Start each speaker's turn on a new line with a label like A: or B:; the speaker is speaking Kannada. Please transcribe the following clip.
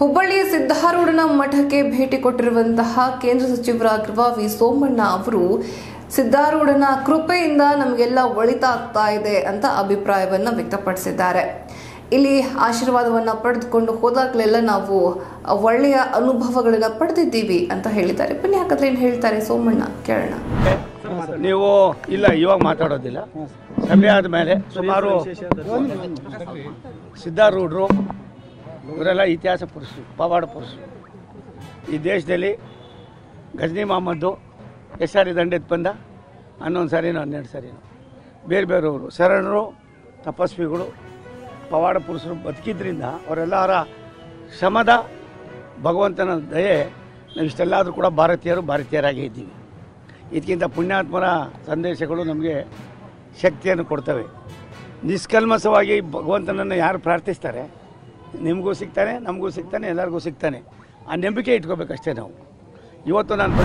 A: ಹುಬ್ಬಳ್ಳಿಯ ಸಿದ್ಧಾರೂಢನ ಮಠಕ್ಕೆ ಭೇಟಿ ಕೊಟ್ಟಿರುವಂತಹ ಕೇಂದ್ರ ಸಚಿವರಾಗಿರುವ ವಿ ಸೋಮಣ್ಣ ಅವರು ಸಿದ್ಧಾರೂಢನ ಕೃಪೆಯಿಂದ ನಮಗೆಲ್ಲ ಒಳಿತಾಗ್ತಾ ಇದೆ ಅಂತ ಅಭಿಪ್ರಾಯವನ್ನ ವ್ಯಕ್ತಪಡಿಸಿದ್ದಾರೆ ಇಲ್ಲಿ ಆಶೀರ್ವಾದವನ್ನ ಪಡೆದುಕೊಂಡು ಹೋದಾಗಲೆಲ್ಲ ನಾವು ಒಳ್ಳೆಯ ಅನುಭವಗಳನ್ನ ಪಡೆದಿದ್ದೀವಿ ಅಂತ ಹೇಳಿದ್ದಾರೆ ಬನ್ನಿ ಹಾಗಾದ್ರೆ ಏನು ಹೇಳ್ತಾರೆ ಸೋಮಣ್ಣ ಕೇಳೋಣ
B: ನೀವು ಇಲ್ಲ ಇವಾಗ ಮಾತಾಡೋದಿಲ್ಲ ಸಮಯ ಆದಮೇಲೆ ಸುಮಾರು ಸಿದ್ಧಾರೂಢರು ಇವರೆಲ್ಲ ಇತಿಹಾಸ ಪುರುಷರು ಪವಾಡ ಪುರುಷರು ಈ ದೇಶದಲ್ಲಿ ಗಜನಿ ಮಹಮ್ಮದ್ದು ಎಷ್ಟು ಸಾರಿ ದಂಡೆತ್ ಬಂದ ಹನ್ನೊಂದು ಸಾರಿನೋ ಹನ್ನೆರಡು ಸಾರಿನೋ ಬೇರೆ ಬೇರೆಯವರು ಶರಣರು ತಪಸ್ವಿಗಳು ಪವಾಡ ಪುರುಷರು ಬದುಕಿದ್ರಿಂದ ಅವರೆಲ್ಲರ ಶ್ರಮದ ಭಗವಂತನ ದಯೆ ನಾವು ಇಷ್ಟೆಲ್ಲಾದರೂ ಕೂಡ ಭಾರತೀಯರು ಭಾರತೀಯರಾಗೇ ಇದ್ದೀವಿ ಇದಕ್ಕಿಂತ ಪುಣ್ಯಾತ್ಮರ ಸಂದೇಶಗಳು ನಮಗೆ ಶಕ್ತಿಯನ್ನು ಕೊಡ್ತವೆ ನಿಷ್ಕಲ್ಮಸವಾಗಿ ಭಗವಂತನನ್ನು ಯಾರು ಪ್ರಾರ್ಥಿಸ್ತಾರೆ ನಿಮಗೂ ಸಿಗ್ತಾನೆ ನಮಗೂ ಸಿಗ್ತಾನೆ ಎಲ್ಲರಿಗೂ ಸಿಗ್ತಾನೆ ಆ ನಂಬಿಕೆ ಇಟ್ಕೋಬೇಕಷ್ಟೇ ನಾವು ಇವತ್ತು ನಾನು